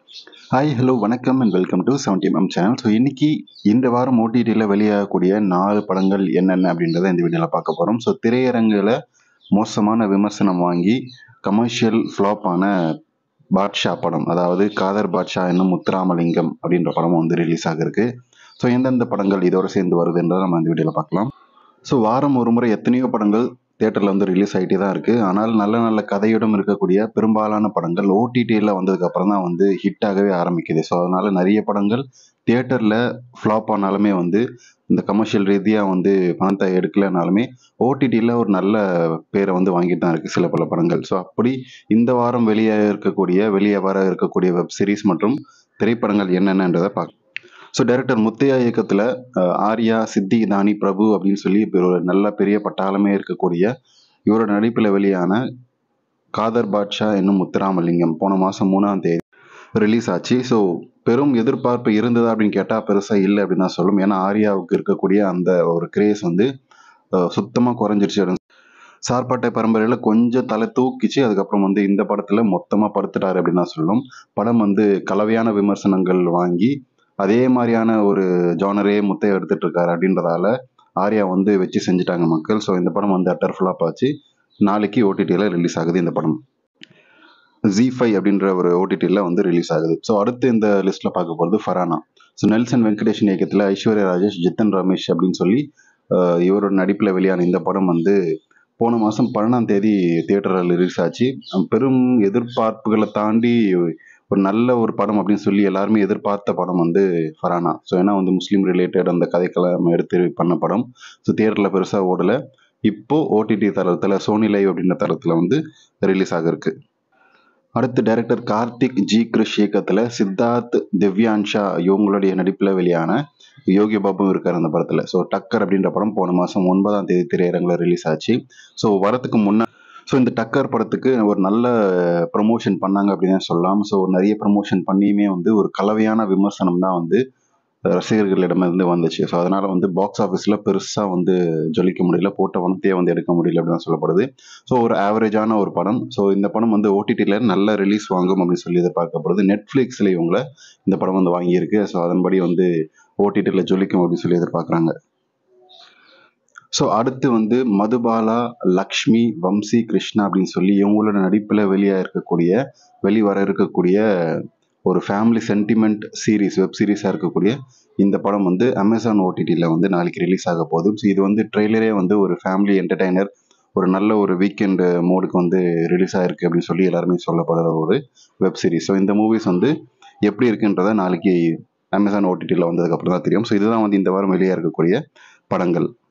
hi hello வணக்கம் and welcome to seventy M channel so இன்னைக்கு இந்த வாரம் ஓடிடியில் வெளியாகக்கூடிய நாலு படங்கள் என்னென்ன அப்படின்றத இந்த வீடியோவில் பார்க்க போகிறோம் ஸோ திரையரங்கில் மோசமான விமர்சனம் வாங்கி கமர்ஷியல் ஃப்ளாப் ஆன பாட்ஷா படம் அதாவது காதர் பாட்ஷா என்னும் முத்துராமலிங்கம் அப்படின்ற படம் வந்து ரிலீஸ் ஆகிருக்கு ஸோ எந்தெந்த படங்கள் இதோட சேர்ந்து வருதுன்றதை நம்ம இந்த வீடியோவில் பார்க்கலாம் ஸோ வாரம் ஒரு முறை எத்தனையோ படங்கள் தேட்டரில் வந்து ரிலீஸ் ஆகிட்டே தான் இருக்குது ஆனால் நல்ல நல்ல கதையுடன் இருக்கக்கூடிய பெரும்பாலான படங்கள் ஓடிடியில் வந்ததுக்கு அப்புறம் தான் வந்து ஹிட் ஆகவே ஆரம்பிக்குது ஸோ அதனால நிறைய படங்கள் தியேட்டரில் ஃப்ளாப் ஆனாலுமே வந்து இந்த கமர்ஷியல் ரீதியாக வந்து பணத்தை எடுக்கலைனாலுமே ஓடிடியில் ஒரு நல்ல பேரை வந்து வாங்கிட்டு தான் இருக்குது சில பல படங்கள் ஸோ அப்படி இந்த வாரம் வெளியே இருக்கக்கூடிய வெளியே வர இருக்கக்கூடிய வெப் சீரிஸ் மற்றும் திரைப்படங்கள் என்னென்னன்றதை பார்க்க ஸோ டைரக்டர் முத்தையா இயக்கத்தில் ஆர்யா சித்தி தானி பிரபு அப்படின்னு சொல்லி இப்ப ஒரு நல்ல பெரிய பட்டாளமே இருக்கக்கூடிய இவரோட நடிப்பில் வெளியான காதர் பாட்ஷா என்னும் முத்துராமலிங்கம் போன மாதம் மூணாம் தேதி ரிலீஸ் ஆச்சு ஸோ பெரும் எதிர்பார்ப்பு இருந்ததா அப்படின்னு கேட்டால் பெருசாக இல்லை அப்படின்னு தான் சொல்லும் ஏன்னா ஆர்யாவுக்கு இருக்கக்கூடிய அந்த ஒரு கிரேஸ் வந்து சுத்தமாக குறைஞ்சிருச்சு அப்படின்னு சார்பாட்டை பரம்பரையில் கொஞ்சம் தலை தூக்கிச்சு அதுக்கப்புறம் வந்து இந்த படத்தில் மொத்தமாக படுத்துட்டாரு அப்படின்னு தான் சொல்லும் படம் வந்து கலவையான விமர்சனங்கள் வாங்கி அதே மாதிரியான ஒரு ஜானரே முத்தைய எடுத்துட்டு இருக்காரு அப்படின்றதால ஆர்யா வந்து வச்சு செஞ்சுட்டாங்க மக்கள் ஸோ இந்த படம் வந்து அட்டர் ஃப்ளாப் ஆச்சு நாளைக்கு ஓடிடியில் ரிலீஸ் ஆகுது இந்த படம் ஜி ஃபைவ் அப்படின்ற ஒரு ஓடிடியில் வந்து ரிலீஸ் ஆகுது ஸோ அடுத்து இந்த லிஸ்ட்டில் பார்க்க போகிறது ஃபரானா ஸோ நெல்சன் வெங்கடேஷன் இயக்கத்தில் ஐஸ்வர்யா ராஜேஷ் ஜித்தன் ரமேஷ் அப்படின்னு சொல்லி இவரோட நடிப்பில் வெளியான இந்த படம் வந்து போன மாதம் பன்னெண்டாம் தேதி தியேட்டரில் ரிலீஸ் ஆச்சு பெரும் எதிர்பார்ப்புகளை தாண்டி ஒரு நல்ல ஒரு படம் அப்படின்னு சொல்லி எல்லாருமே எதிர்பார்த்த படம் வந்து ஃபரானா ஸோ ஏன்னா வந்து முஸ்லீம் ரிலேட்டட் அந்த கதைக்கெல்லாம் எடுத்து பண்ண படம் ஸோ தியேட்டரில் பெருசாக ஓடலை இப்போ ஓடிடி தளத்தில் சோனி லைவ் அப்படின்ற தளத்தில் வந்து ரிலீஸ் ஆகிருக்கு அடுத்து டைரக்டர் கார்த்திக் ஜி கிருஷ் இயக்கத்தில் சித்தார்த் திவ்யான்ஷா இவங்களுடைய நடிப்பில் வெளியான யோகி பாபு இருக்கார் அந்த படத்தில் ஸோ டக்கர் அப்படின்ற படம் போன மாதம் ஒன்பதாம் தேதி திரையரங்கில் ரிலீஸ் ஆச்சு ஸோ வரத்துக்கு முன்னே ஸோ இந்த டக்கர் படத்துக்கு ஒரு நல்ல ப்ரமோஷன் பண்ணாங்க அப்படின்னு சொல்லலாம் ஸோ நிறைய ப்ரமோஷன் பண்ணியுமே வந்து ஒரு கலவையான விமர்சனம் தான் வந்து ரசிகர்களிடமிருந்து வந்துச்சு ஸோ அதனால் வந்து பாக்ஸ் ஆஃபீஸில் பெருசாக வந்து ஜொலிக்க முடியல போட்ட பணத்தையே வந்து எடுக்க முடியல அப்படின்னு சொல்லப்படுது ஸோ ஒரு ஆவரேஜான ஒரு படம் ஸோ இந்த படம் வந்து ஓடிடியில் நல்ல ரிலீஸ் வாங்கும் அப்படின்னு சொல்லி எதிர்பார்க்கப்படுது நெட்ஃப்ளிக்ஸில் இவங்கள இந்த படம் வந்து வாங்கியிருக்கு ஸோ அதன்படி வந்து ஓடிடியில் ஜொலிக்கும் அப்படின்னு சொல்லி எதிர்பார்க்குறாங்க ஸோ அடுத்து வந்து மதுபாலா லக்ஷ்மி வம்சி கிருஷ்ணா அப்படின்னு சொல்லி இவங்களோட நடிப்பில் வெளியாக இருக்கக்கூடிய வெளிவர இருக்கக்கூடிய ஒரு ஃபேமிலி சென்டிமெண்ட் சீரீஸ் வெப் சீரிஸாக இருக்கக்கூடிய இந்த படம் வந்து அமேசான் ஓடிடியில் வந்து நாளைக்கு ரிலீஸ் ஆக போகுது ஸோ இது வந்து ட்ரெய்லரே வந்து ஒரு ஃபேமிலி என்டர்டைனர் ஒரு நல்ல ஒரு வீக்கெண்ட் மோடுக்கு வந்து ரிலீஸ் ஆகிருக்கு அப்படின்னு சொல்லி எல்லாருமே சொல்லப்படுற ஒரு வெப் சீரிஸ் ஸோ இந்த மூவிஸ் வந்து எப்படி இருக்குன்றத நாளைக்கு அமேசான் ஓடிடியில் வந்ததுக்கப்புறம் தான் தெரியும் ஸோ இதுதான் வந்து இந்த வாரம் வெளியே இருக்கக்கூடிய படங்கள்